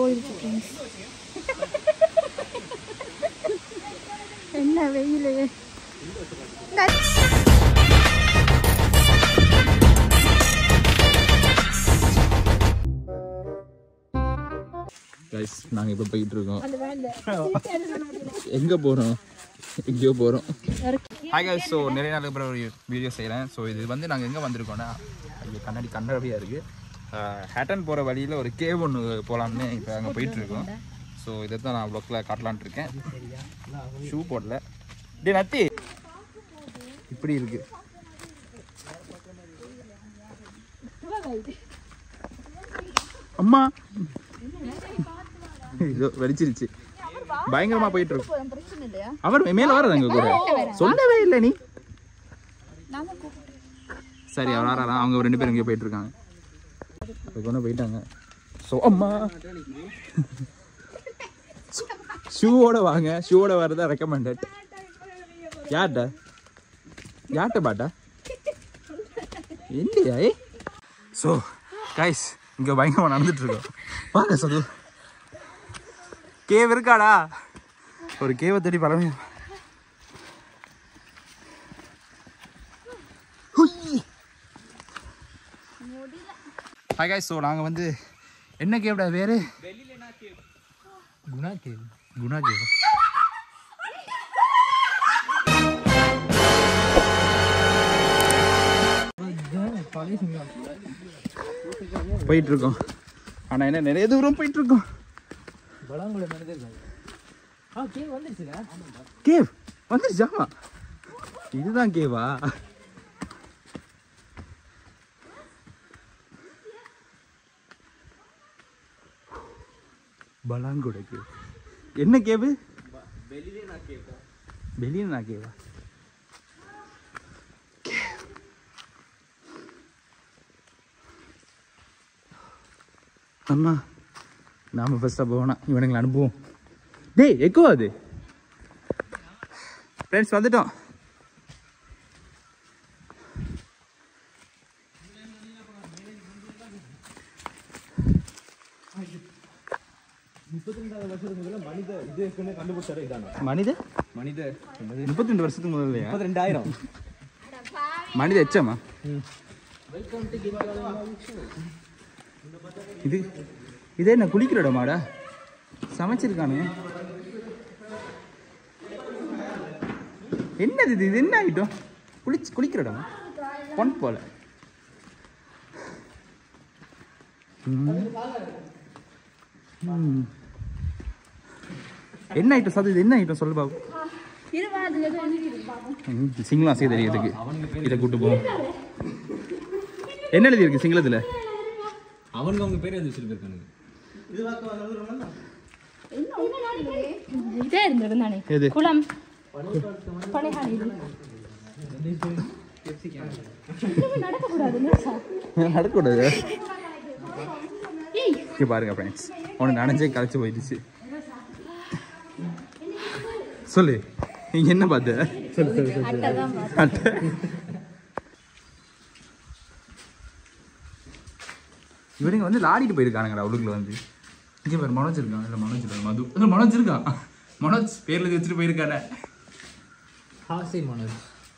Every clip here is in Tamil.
போயிடுச்சு ஃப்ரெண்ட்ஸ் என்ன வெயிலு கைஸ் நாங்கள் இப்போ போயிட்டு இருக்கோம் அந்த வேலை எங்கே போகிறோம் எங்கேயோ போகிறோம் ஹாய் கைஸ் ஸோ நிறைய நாளுக்கு அப்புறம் ஒரு வீடியோ செய்கிறேன் ஸோ இது வந்து நாங்கள் எங்கே வந்திருக்கோன்னா ஐயோ கண்ணாடி கண்ணாடியாக இருக்குது ஹேட்டன் போகிற வழியில் ஒரு கேவ் ஒன்று போகலான்னு இப்போ அங்கே போயிட்டுருக்கோம் ஸோ இதை தான் நான் ப்ளொக்கில் காட்டலான்ட்டு இருக்கேன் ஷூ போடல டே நத்தி இப்படி இருக்கு அம்மா இதோ வெடிச்சிருச்சு பயங்கரமா போயிட்டு இருக்கு பிரச்சனை இல்லையா அவர் மேல வராது அங்க கூட சொல்லவே இல்லை நீ நாம கூப்பிட்டு சரி அவர் வராரா அவங்க ரெண்டு பேரும் இங்கே போயிட்டு இருக்காங்க இப்போ கொண்டு போயிட்டாங்க ஸோ அம்மா ஷூவோட வாங்க ஷூவோட வரதா ரெக்கமெண்டட் யார்டா யார்கிட்ட பாட்டா இல்லையா ஏ ஸோ கைஸ் இங்கே பயங்கரமாக நடந்துட்டு இருக்கோம் வாங்க சது கேவ் இருக்காடா ஒரு கேவை தேடி பழமே ஹாய் காய்ஸ் ஸோ நாங்கள் வந்து என்ன கேவ்டா வேறு குணா கேவ் குணா கேவ் போயிட்டு இருக்கோம் ஆனால் என்ன நிறைய தூரம் போயிட்டு இருக்கோம் கேவ் வந்துருச்சு ஆமா இதுதான் கேவா பலாங்குட கேவ் என்ன கேவு பெலியனா கேவா அம்மா நாம ஃபர்ஸ்ட்டாக போகணும் இவனுங்களை அனுப்புவோம் டேய் எக்கோ அது ஃப்ரெண்ட்ஸ் வந்துட்டோம் மனித மனித முப்பத்தி ரெண்டு வருஷத்துக்கு முதல்லையா ரெண்டாயிரம் மனித எச்சமா இது இதே என்ன குளிக்கிற இடமாடா சமைச்சிருக்கானே என்னது இது இது என்ன ஆகிட்டோம் குளிச்சு குளிக்கிற இடமா பொன் போல ம். ம். என்ன ஐட்டம் சார் இது என்ன ஐட்டம் சொல்லு பாபு ம், சிங்களம் அசைய தெரியறதுக்கு இதை கூட்டு போவோம் என்ன எழுதி இருக்கு சிங்களத்துல அவனுக்கு அவங்க பேர் எது சொல்லி போயிருக்கானுங்க இதே இருந்திருந்தானே எது குளம் பனைகாணி இது நடக்கக்கூடாதுன்னு நடக்கூடாது ஏய் இங்க பாருங்க ஃப்ரெண்ட்ஸ் உனக்கு நனைஞ்சே களைச்சு போயிடுச்சு சொல்லு நீங்க என்ன பார்த்த சொல்லு சொல்லு சொல்லு அட்டை தான் அட்டை. இவனுங்க வந்து லாடிட்டு போயிருக்கானுங்கடா உள்ளுக்குள்ள வந்து இங்க பாரு மனோஜ் இருக்கான் இல்ல மனோஜ் இல்ல மது இல்ல மனோஜ் இருக்கான் மனோஜ் பேர்ல எழுதி வச்சுட்டு போயிருக்கானே ஹாசி மனோஜ்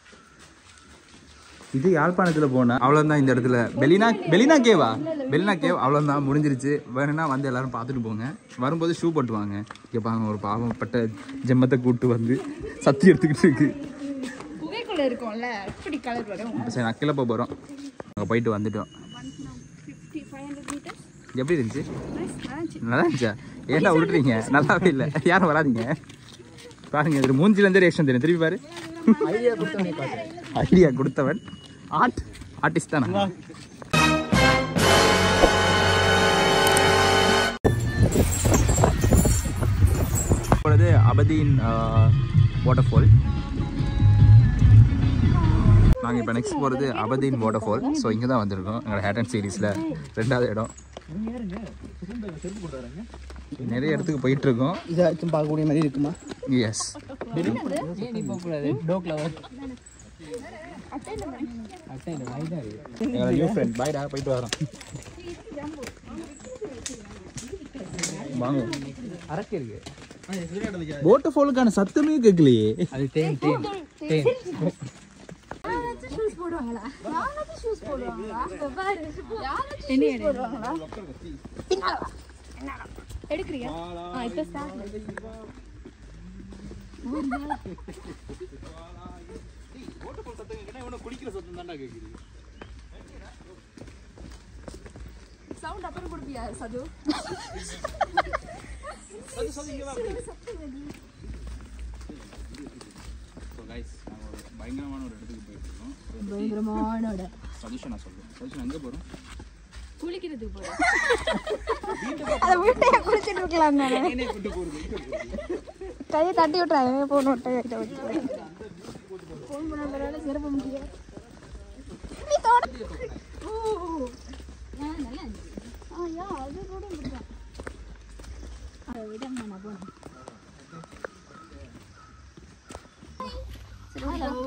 இது யாழ்ப்பாணத்துல போனா அவ்வளவுதான் இந்த இடத்துல பெலினா பெலினா கேவா பெலினா கேவ் அவ்வளவுதான் முடிஞ்சிருச்சு வேணும்னா வந்து எல்லாரும் பார்த்துட்டு போங்க வரும்போது ஷூ போட்டு வாங்க இங்க பாருங்க ஒரு பாவப்பட்ட ஜெம்மத்தை கூட்டு வந்து சத்தி எடுத்துக்கிட்டு இருக்கு புகைக்குள்ள இருக்கும்ல இப்படி கலர் வரும் இப்போ சரி நக்கில போக போகிறோம் அங்கே போயிட்டு வந்துட்டோம் ஃபிஃப்டி ஃபைவ் ஹண்ட்ரட் மீட்டர்ஸ் எப்படி இருந்துச்சு நைஸ் நல்லா இருந்துச்சா ஏன்டா விட்டுறீங்க நல்லாவே இல்லை யாரும் வராதீங்க பாருங்க இது மூஞ்சிலேருந்து ரியாக்ஷன் தெரியும் திருப்பி பாரு ஐடியா கொடுத்தவனே காட்டுறேன் ஐடியா கொடுத்தவன் ஆர்ட் ஆர்டிஸ்ட் தானே போகிறது அபதீன் வாட்டர் ஃபால் நாங்கள் இப்போ நெக்ஸ்ட் போகிறது அபதீன் வாட்டர் ஃபால் ஸோ இங்கே தான் வந்திருக்கோம் எங்களோட ஹேட் அண்ட் சீரீஸில் ரெண்டாவது இடம் நிறைய இடத்துக்கு போயிட்டு இருக்கோம் இதாச்சும் பார்க்கக்கூடிய மாதிரி இருக்குமா எஸ் ஏன் நீ போகக்கூடாது டோக்ல வர அட்டை இல்லை ரைடாக இருக்கு எங்களோட நியூ ஃப்ரெண்ட் பாய்டா போயிட்டு வரோம் வாங்க அரக்கு இருக்கு வாட்டர் ஃபாலுக்கான சத்தமே கேட்கலையே அது தேன் தேன் தேன் யாராச்சும் ஷூஸ் போடுவாங்களா யாராச்சும் ஷூஸ் போடுவாங்களா பாரு யாராச்சும் ஷூஸ் போடுவாங்களா பின்னால வா. பின்னால வா. எடுக்கிறியா ஆ இப்போ ஸ்டார்ட் சவுண்ட் அப்புறம் கொடுப்பியா சது ஸோ கைஸ் நாங்கள் ஒரு பயங்கரமான ஒரு இடத்துக்கு போயிட்டு இருக்கோம் பயங்கரமானோட சஜஷன் நான் சொல்லுவேன் சஜஷன் எங்கே போகிறோம் குளிக்கிறதுக்கு போறேன் அதை வீட்டையே குளிச்சுட்டு இருக்கலாம் கையை தட்டி விட்டுறாங்க போன் விட்ட கைட்ட விட்டு ஃபோன் பண்ணால சிறப்பு முடியும் நீ தோட ஓ ஆ நல்லா இருந்துச்சு ஆ யா அது கூட முடியும் அதை விட நான் போனேன் ஹலோ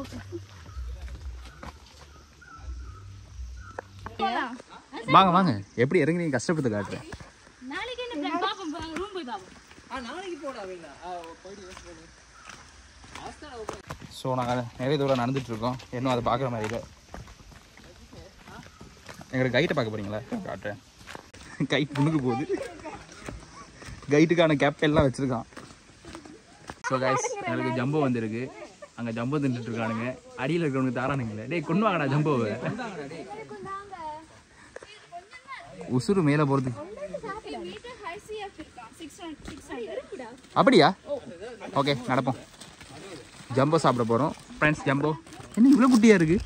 வாங்க வாங்க எப்படி இறங்குறீங்க கஷ்டப்பட்டு காட்டுறேன் நாளைக்கு என்ன பிளான் பாப்போம் ரூம் போய் பாப்போம் ஸோ நாங்கள் நிறைய தூரம் நடந்துட்டு இருக்கோம் இன்னும் அதை பார்க்குற மாதிரி இல்லை எங்களோட கைட்டை பார்க்க போறீங்களா காட்டுறேன் கைட் முன்னுக்கு போகுது கைட்டுக்கான கேப் எல்லாம் வச்சுருக்கான் ஸோ கைஸ் எங்களுக்கு ஜம்போ வந்திருக்கு அங்கே ஜம்போ தின்னுட்டு இருக்கானுங்க அடியில் இருக்கிறவனுக்கு தாரானுங்களே டேய் கொண்டு வாங்கடா ஜம்போவை உசுறு மேலே போகிறதுக்கு அப்படியா ஓகே நடப்போம் ஜம்போ சாப்பிட போகிறோம் ஃப்ரெண்ட்ஸ் ஜம்போ என்ன இவ்வளோ குட்டியாக இருக்கு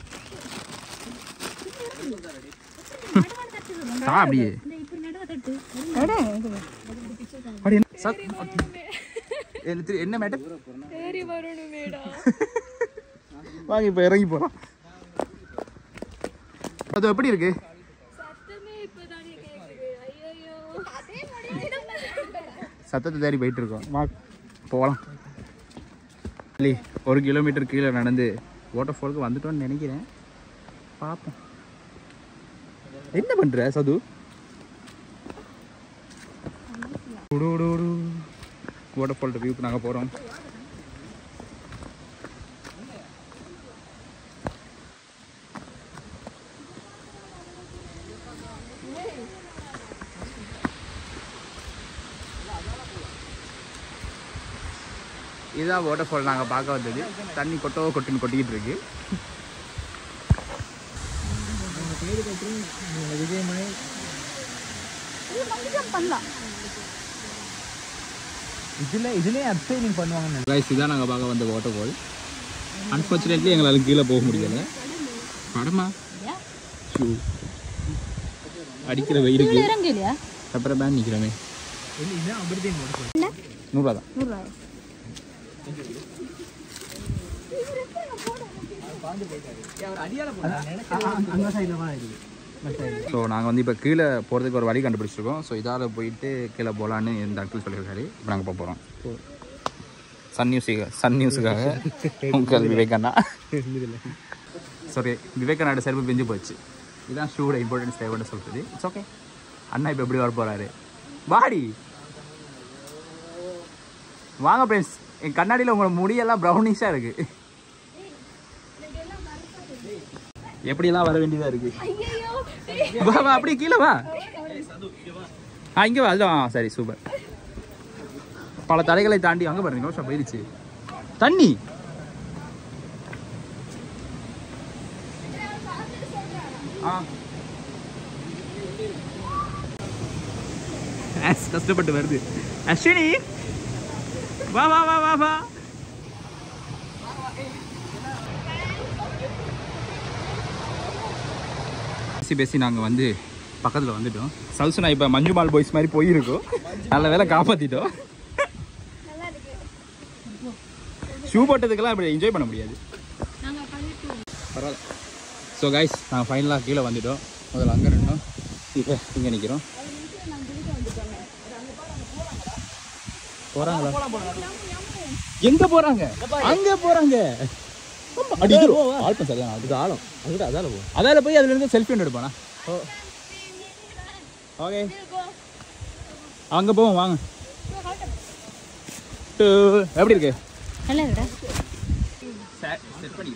ஆ அப்படியே அப்படி என்ன சத்- என்ன திரு- என்ன மேடம் வாங்க இப்போ இறங்கி போகிறோம் அது எப்படி இருக்கு சத்தத்தை தேடி போயிட்டு இருக்கோம் வா போகலாம் இல்லை ஒரு கிலோமீட்டர் கீழே நடந்து வாட்டர் ஃபாலுக்கு வந்துட்டோம்னு நினைக்கிறேன் பார்ப்போம் என்ன பண்ற சது வாட்டர் ஃபால்ட்ட வியூக்கு நாங்கள் போகிறோம் இதுதான் வாட்டர் ஃபால் நாங்கள் பார்க்க வந்தது தண்ணி கொட்டோ கொட்டுன்னு கொட்டிக்கிட்டு இருக்கு விஜயமணி பண்ணலாம் இதுல இதுலயே அப்சைலிங் பண்ணுவாங்கன்னு கைஸ் இதான் நாங்கள் பார்க்க வந்த வாட்டர் ஃபால் அன்ஃபார்ச்சுனேட்லி எங்களால் கீழே போக முடியல படமா ஷூ அடிக்கிற வெயிலுக்கு இறங்க இல்லையா அப்புறம் பேன் நிற்கிறோமே இதுதான் அப்படிதான் நூறுரூவா தான் நூறுரூவா அந்த சைடில் தான் இருக்கு மற்ற ஸோ நாங்கள் வந்து இப்போ கீழே போகிறதுக்கு ஒரு வழி கண்டுபிடிச்சிருக்கோம் ஸோ இதால் போயிட்டு கீழே போகலான்னு இந்த அங்கிள் சொல்லியிருக்காரு இப்போ நாங்கள் போக போகிறோம் சன் நியூஸுக்கு சன் நியூஸுக்காக உங்கள் விவேகண்ணா சாரி விவேகானோட செருப்பு பிஞ்சு போச்சு இதுதான் ஷூட இம்பார்ட்டன்ஸ் தேவைன்னு சொல்கிறது இட்ஸ் ஓகே அண்ணா இப்போ எப்படி வர போகிறாரு வாடி வாங்க ஃப்ரெண்ட்ஸ் என் கண்ணாடியில் உங்களோட முடியெல்லாம் ப்ரௌனிஷாக இருக்குது எப்படியெல்லாம் வர வேண்டியதாக இருக்குது வா வா அப்படியே கீழே வா ஆ இங்கே வா அதுதான் ஆ, சரி சூப்பர் பல தடைகளை தாண்டி அங்கே பாருங்க நிமிஷம் போயிடுச்சு தண்ணி ஆ ஆஸ் கஷ்டப்பட்டு வருது அஸ்வினி வா வா வா வா வா பேசி பேசி நாங்கள் வந்து பக்கத்தில் வந்துட்டோம் சல்சுனா இப்போ மஞ்சுமால் பாய்ஸ் மாதிரி போயிருக்கோம் நல்ல வேலை காப்பாற்றிட்டோம் ஷூ போட்டதுக்கெல்லாம் இப்படி என்ஜாய் பண்ண முடியாது பரவாயில்ல ஸோ கைஸ் நாங்கள் ஃபைனலாக கீழே வந்துட்டோம் முதல்ல அங்கே நின்றோம் இப்போ இங்கே நிற்கிறோம் போகிறாங்களா எங்கே போகிறாங்க அங்கே போகிறாங்க அடிக்கிறோம் ஆழ்த்தம் சரியான அதுக்கு ஆழம் அதுக்கு அதால போ அதால போய் அதுல இருந்து செல்ஃபி ஒன்று எடுப்பானா ஓகே அங்கே போவோம் வாங்க போட்டு எப்படி இருக்கு நல்லா இருக்கா செட் பண்ணி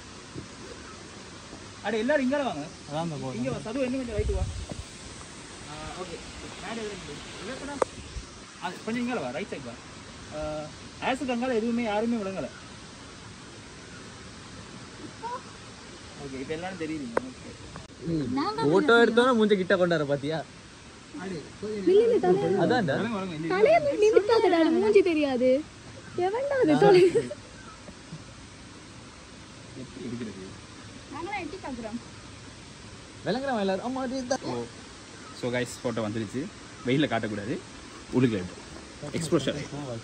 அட எல்லாரும் இங்கே வாங்க அதான் அந்த போட் இங்கே வா சது இன்னும் கொஞ்சம் ரைட்டு வா ஓகே மேலே அது கொஞ்சம் இங்கே வா ரைட் சைட் வா ஆஸுக்கு அங்கால எதுவுமே யாருமே விளங்கலை ஓகே இப்போ எல்லாரும் தெரியுதுங்க ஓகே போட்டோ எடுத்தோன்னா மூஞ்ச கிட்ட கொண்டார பாத்தியா அதான்டா வளங்க வளங்க இந்த தலைய நிமித்தாதடா மூஞ்சி தெரியாது எவன்டா அது தலை எப்படி இருக்கிறது நாங்க எட்டி பாக்குறோம் விளங்குறவன் எல்லாரும் ஆமா அது இதுதான். ஓ ஸோ கைஸ் ஃபோட்டோ வந்துருச்சு வெயிலில் காட்டக்கூடாது உடுக்கல எக்ஸ்ப்ளோஷன்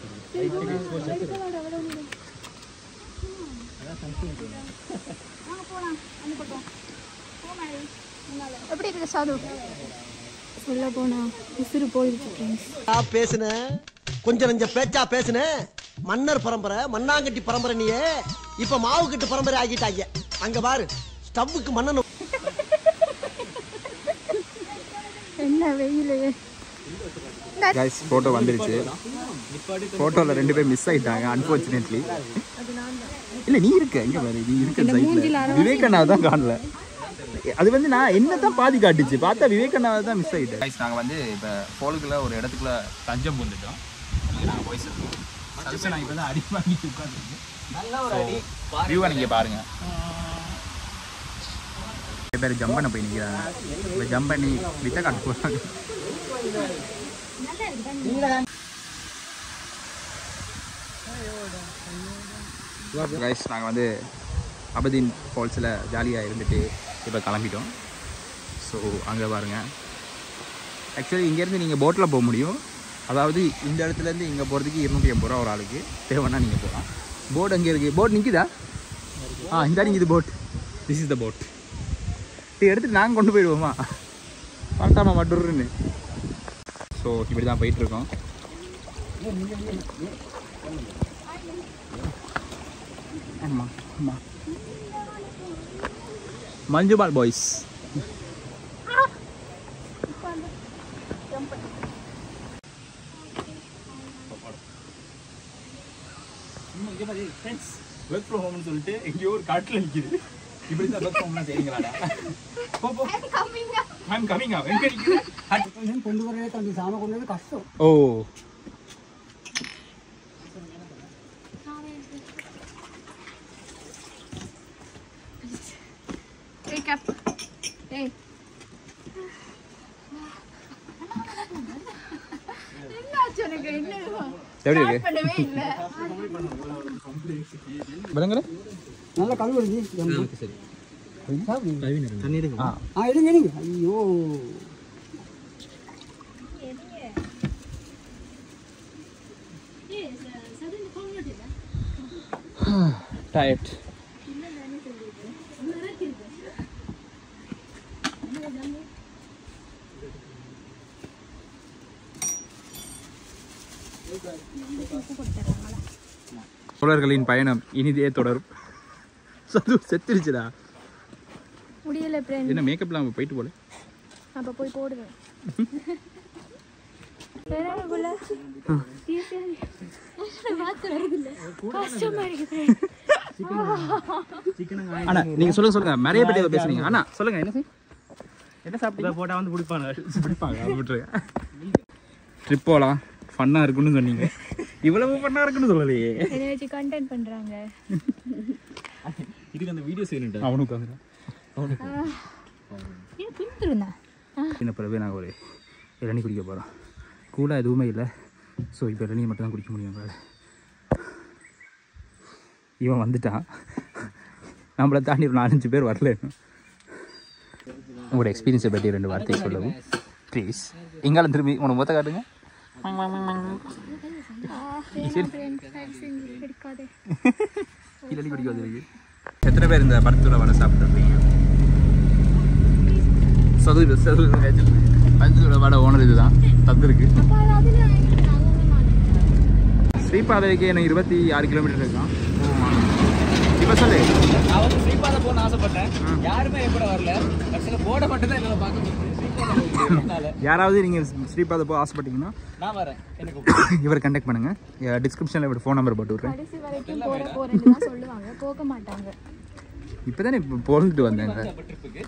எப்படி இருக்கு சாது சொல்ல போனா உசுறு போயிடுச்சு ஃப்ரெண்ட்ஸ் நான் பேசுனேன் கொஞ்சம் நஞ்ச பேச்சா பேசுனேன் மன்னர் பரம்பரை மண்ணாங்கட்டி பரம்பரை நீயே இப்ப மாவு கட்டு பரம்பரை ஆகிட்டாங்க அங்க பாரு ஸ்டவ்வுக்கு மண்ணன் என்ன வெயிலு கைஸ் ஃபோட்டோ வந்துருச்சு ஃபோட்டோவில் ரெண்டு பேர் மிஸ் ஆயிட்டாங்க அன்ஃபார்ச்சுனேட்லி இல்லை நீ இருக்க இங்கே பாரு நீ இருக்க சைடில் விவேகண்ணா தான் காணல அது வந்து நான் என்ன தான் பாதி காட்டுச்சு பார்த்தா விவேகண்ணாவை தான் மிஸ் ஆகிட்டேன் கைஸ் நாங்கள் வந்து இப்போ போலுக்குள்ள ஒரு இடத்துக்குள்ள தஞ்சம் வந்துட்டோம் நாங்கள் போய் சொல்லுவோம் சல்சா நான் இப்போ தான் அடி வாங்கிட்டு உட்காந்துருக்கு நல்ல ஒரு அடி வியூவை நீங்கள் பாருங்க நிறைய பேர் ஜம்ப் பண்ண போய் நிற்கிறாங்க இப்போ ஜம்ப் பண்ணி விட்ட காட்டு போகிறாங்க கைஸ் நாங்கள் வந்து அபதீன் ஃபால்ஸில் ஜாலியாக இருந்துட்டு இப்போ கிளம்பிட்டோம் ஸோ அங்கே பாருங்கள் ஆக்சுவலி இங்கேருந்து நீங்கள் போட்டில் போக முடியும் அதாவது இந்த இடத்துலேருந்து இங்கே போகிறதுக்கு இருநூற்றி எண்பது ரூபா ஒரு ஆளுக்கு தேவைன்னா நீங்கள் போகலாம் போட் அங்கே இருக்குது போட் நிற்குதா ஆ இந்த நிற்கிது boat this is the boat இது எடுத்துட்டு நாங்கள் கொண்டு போயிடுவோமா பார்த்தாமா மட்டுருன்னு ஸோ இப்படி தான் போயிட்டுருக்கோம் ஆமாம் ஆமாம் மஞ்சுபால் பாய்ஸ் ஒர்க் ஃப்ரம் ஹோம்னு சொல்லிட்டு எங்கேயோ ஒரு காட்டில் நிற்கிது இப்படி தான் ஒர்க் ஃப்ரம் செய்யுங்களாடா போ போ ஐம் கமிங் எங்க நிற்குது கொண்டு வரவே தம்பி சாம கொண்டு வரது கஷ்டம் ஓ Wake up. Hey. என்னாச்சு உனக்கு என்ன எப்படி இருக்கு பண்ணவே இல்ல விளங்குற நல்ல கல் வருது சரி தண்ணி எடுங்க ஆ ஆ எடுங்க எடுங்க ஐயோ டயட் சோழர்களின் பயணம் இனிதே தொடரும் சது செத்துருச்சுடா முடியல ஃப்ரெண்ட் என்ன மேக்கப்லாம் போயிட்டு போல அப்ப போய் போடுவேன் பெரியவங்களுக்குள்ள வாத்து வருதுல்ல கஷ்டமா இருக்கு அண்ணா நீங்க சொல்லுங்க சொல்லுங்க நிறைய பேர் ஏதோ பேசுறீங்க அண்ணா சொல்லுங்க என்ன செய் என்ன சாப்பிட்டீங்க போட்டா வந்து பிடிப்பாங்க பிடிப்பாங்க அது விட்டுருங்க ட்ரிப் போகலாம் ஃபன்னாக இருக்குன்னு சொன்னீங்க இவ்வளவு ஃபன்னாக இருக்குன்னு சொல்லலையே இதை வச்சு கண்டென்ட் பண்றாங்க இதுக்கு அந்த வீடியோ செய்யணும்டா அவனுக்கு வந்துடும் இது பின்திருந்தா சின்ன பிறகு நாங்கள் ஒரு இளநீ குடிக்க போகிறோம் கூலாக எதுவுமே இல்லை ஸோ இப்போ இளநீ மட்டும் தான் குடிக்க முடியும் எங்களால் இவன் வந்துட்டான் நம்மளை தாண்டி ஒரு நாலஞ்சு பேர் வரல இன்னும் உங்களோட எக்ஸ்பீரியன்ஸை பற்றி ரெண்டு வார்த்தை சொல்லவும் ப்ளீஸ் எங்காலும் திரும்பி உனக்கு மொத்த காட்டுங்க எடுக்காதே இளநீ குடிக்க வந்துருக்கு எத்தனை பேர் இந்த படத்தோட வர சாப்பிட்ருப்பீங்க சதுர சதுர பஞ்சத்தோட வட ஓனர் இதுதான் தந்துருக்கு ஸ்ரீபாதைக்கு எனக்கு இருபத்தி ஆறு கிலோமீட்டர் இருக்கான் இப்போ சொல்லு நான் வந்து ஸ்ரீபாதை போகணும்னு ஆசைப்பட்டேன் யாருமே என் கூட வரல கடைசியில் போர்டை மட்டும் தான் என்னால் பார்க்க முடியுது யாராவது நீங்கள் ஸ்ரீபாத போக ஆசைப்பட்டீங்கன்னா நான் வரேன் எனக்கு இவர் கண்டெக்ட் பண்ணுங்கள் டிஸ்கிரிப்ஷனில் இவர் ஃபோன் நம்பர் போட்டு விட்றேன் கடைசி வரைக்கும் போற போறேன்னு தான் சொல்லுவாங்க போக மாட்டாங்க இப்போ தானே இப்போ பிறந்துட்டு வந்தேங்க